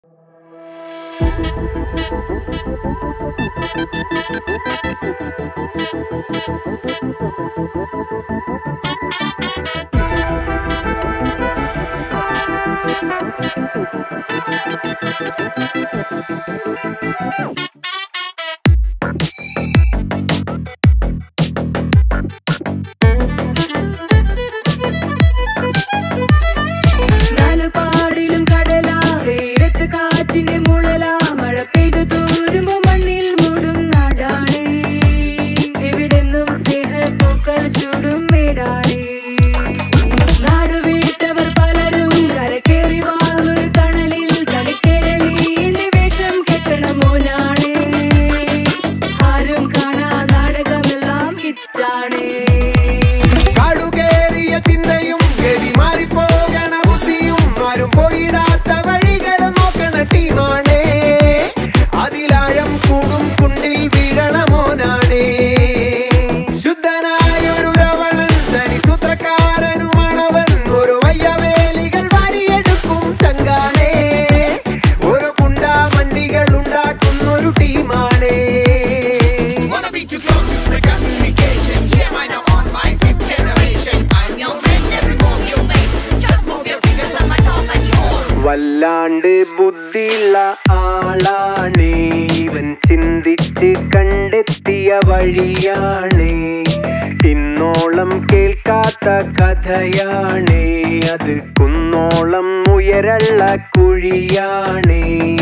നാലുപാടിലും കടലാ വെയിലത്ത് കാറ്റിന് മുഴലാ മഴ പെയ്തു തൂരുമ്പോ മണ്ണിൽ മൂടും നാടാണ് എവിടെന്നും സ്നേഹപ്പൂക്കൾ ചൂടും മേടാണ് നാട് വീട്ടവർ പലരും കരക്കേറി വാങ്ങൊരു തണലിൽ കളിക്കേരളി എന്റെ വേഷം കെട്ടണ മോനാണ് ആരും കാണാ നാടകമെല്ലാം ഹിറ്റാണ് കാടുകേറിയ ചിന്തയും ഗതി മാറിപ്പോകണ ബുദ്ധിയും ആരും പോയിടാത്ത വഴികൾ നോക്കണ ടീമാണേ അതിലാഴം കൂടും കുണ്ടിൽ വീഴണ മോനാണേ ശുദ്ധനായൊരു രവണൻ തനി സൂത്രക്കാരനുമാണവൻ ഒരു വയ്യവേലികൾ വാരിയെടുക്കും ചങ്കാണേ ഒരു കുണ്ടാ വണ്ടികൾ ഉണ്ടാക്കുന്നൊരു ടീമാണേ Wanna be too close, it's like communication. Yeah, I know on my fifth generation. I'm your friend, every move you make. Just move your fingers on my top and you hold. വല്ലാണ്ട് ബുദ്ധിയുള്ള ആളാണ് ഇവൻ ചിന്തിച്ച് കണ്ടെത്തിയ വഴിയാണ് ഇന്നോളം കേൾക്കാത്ത കഥയാണ് അത് കുന്നോളം ഉയരള്ള കുഴിയാണ്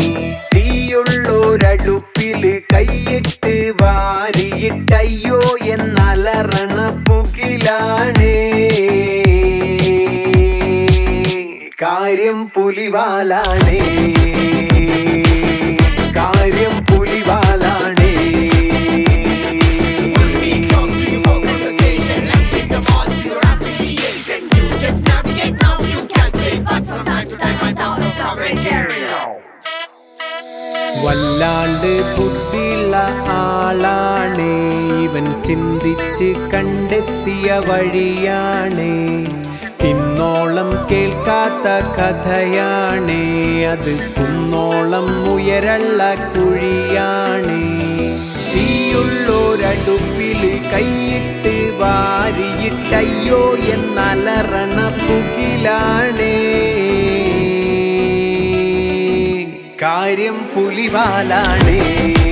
തീയുള്ളൊരടുപ്പില് കൈയിട്ട് വാരിയിട്ടയ്യോ എന്നലറണ പുകിലാണ് കാര്യം പുലിവാലാണേ കാര്യം പുലിവാലാണേ Put me close to you for conversation. Let's pick the ball to your affiliation. You just navigate now, you calculate. But from time to time, my town is covering area. വല്ലാണ്ട് ബുദ്ധിയുള്ള ആളാണ് ഇവൻ ചിന്തിച്ച് കണ്ടെത്തിയ വഴിയാണ് ഇന്നോളം കേൾക്കാത്ത കഥയാണ് അത് കുന്നോളം ഉയരള്ള കുഴിയാണ് തീയുള്ളൊരടുപ്പില് കൈയിട്ട് വാരിയിട്ടയ്യോ എന്നലറണ പുകിലാണേ കാര്യം പുലിവാലാണേ